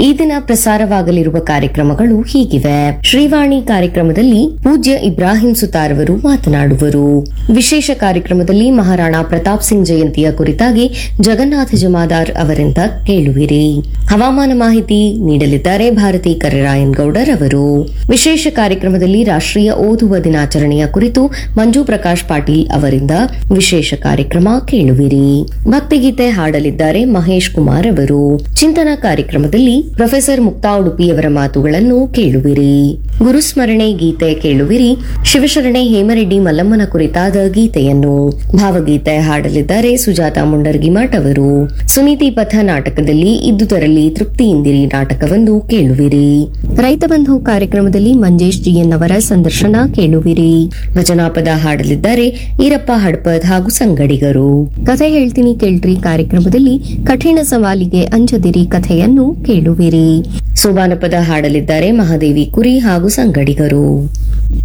ಈ ದಿನ ಪ್ರಸಾರವಾಗಲಿರುವ ಕಾರ್ಯಕ್ರಮಗಳು ಹೀಗಿವೆ ಶ್ರೀವಾಣಿ ಕಾರ್ಯಕ್ರಮದಲ್ಲಿ ಪೂಜ್ಯ ಇಬ್ರಾಹಿಂ ಸುತಾರ್ ಅವರು ಮಾತನಾಡುವರು ವಿಶೇಷ ಕಾರ್ಯಕ್ರಮದಲ್ಲಿ ಮಹಾರಾಣಾ ಪ್ರತಾಪ್ ಸಿಂಗ್ ಜಯಂತಿಯ ಕುರಿತಾಗಿ ಜಗನ್ನಾಥ ಜಮಾದಾರ್ ಅವರಿಂದ ಕೇಳುವಿರಿ ಹವಾಮಾನ ಮಾಹಿತಿ ನೀಡಲಿದ್ದಾರೆ ಭಾರತಿ ಕರಿರಾಯನ್ ಗೌಡರ್ ಅವರು ವಿಶೇಷ ಕಾರ್ಯಕ್ರಮದಲ್ಲಿ ರಾಷ್ಟ್ರೀಯ ಓದುವ ದಿನಾಚರಣೆಯ ಕುರಿತು ಮಂಜು ಪ್ರಕಾಶ್ ಪಾಟೀಲ್ ಅವರಿಂದ ವಿಶೇಷ ಕಾರ್ಯಕ್ರಮ ಕೇಳುವಿರಿ ಭಕ್ತಿಗೀತೆ ಹಾಡಲಿದ್ದಾರೆ ಮಹೇಶ್ ಕುಮಾರ್ ಅವರು ಚಿಂತನ ಕಾರ್ಯಕ್ರಮದಲ್ಲಿ ಪ್ರೊಫೆಸರ್ ಮುಕ್ತಾ ಉಡುಪಿಯವರ ಮಾತುಗಳನ್ನು ಕೇಳುವಿರಿ ಗುರುಸ್ಮರಣೆ ಗೀತೆ ಕೇಳುವಿರಿ ಶಿವಶರಣೆ ಹೇಮರೆಡ್ಡಿ ಮಲ್ಲಮ್ಮನ ಕುರಿತಾದ ಗೀತೆಯನ್ನು ಭಾವಗೀತೆ ಹಾಡಲಿದ್ದಾರೆ ಸುಜಾತ ಮುಂಡರ್ಗಿಮಠ್ ಅವರು ಸುನೀತಿ ಪಥ ನಾಟಕದಲ್ಲಿ ಇದ್ದುದರಲ್ಲಿ ತೃಪ್ತಿಯಿಂದಿರಿ ನಾಟಕವನ್ನು ಕೇಳುವಿರಿ ರೈತ ಬಂಧು ಕಾರ್ಯಕ್ರಮದಲ್ಲಿ ಮಂಜೇಶ್ ಜಿಎನ್ ಅವರ ಸಂದರ್ಶನ ಕೇಳುವಿರಿ ಭಜನಾಪದ ಹಾಡಲಿದ್ದಾರೆ ಈರಪ್ಪ ಹಡ್ಪದ್ ಹಾಗೂ ಸಂಗಡಿಗರು ಕಥೆ ಹೇಳ್ತೀನಿ ಕೇಳ್ರಿ ಕಾರ್ಯಕ್ರಮದಲ್ಲಿ ಕಠಿಣ ಸವಾಲಿಗೆ ಅಂಜದಿರಿ ಕಥೆಯನ್ನು ಕೇಳುವಿರಿ ಸೋಬಾನಪದ ಹಾಡಲಿದ್ದಾರೆ ಮಹಾದೇವಿ ಕುರಿ ಹಾಗೂ ಸಂಗಡಿಗರು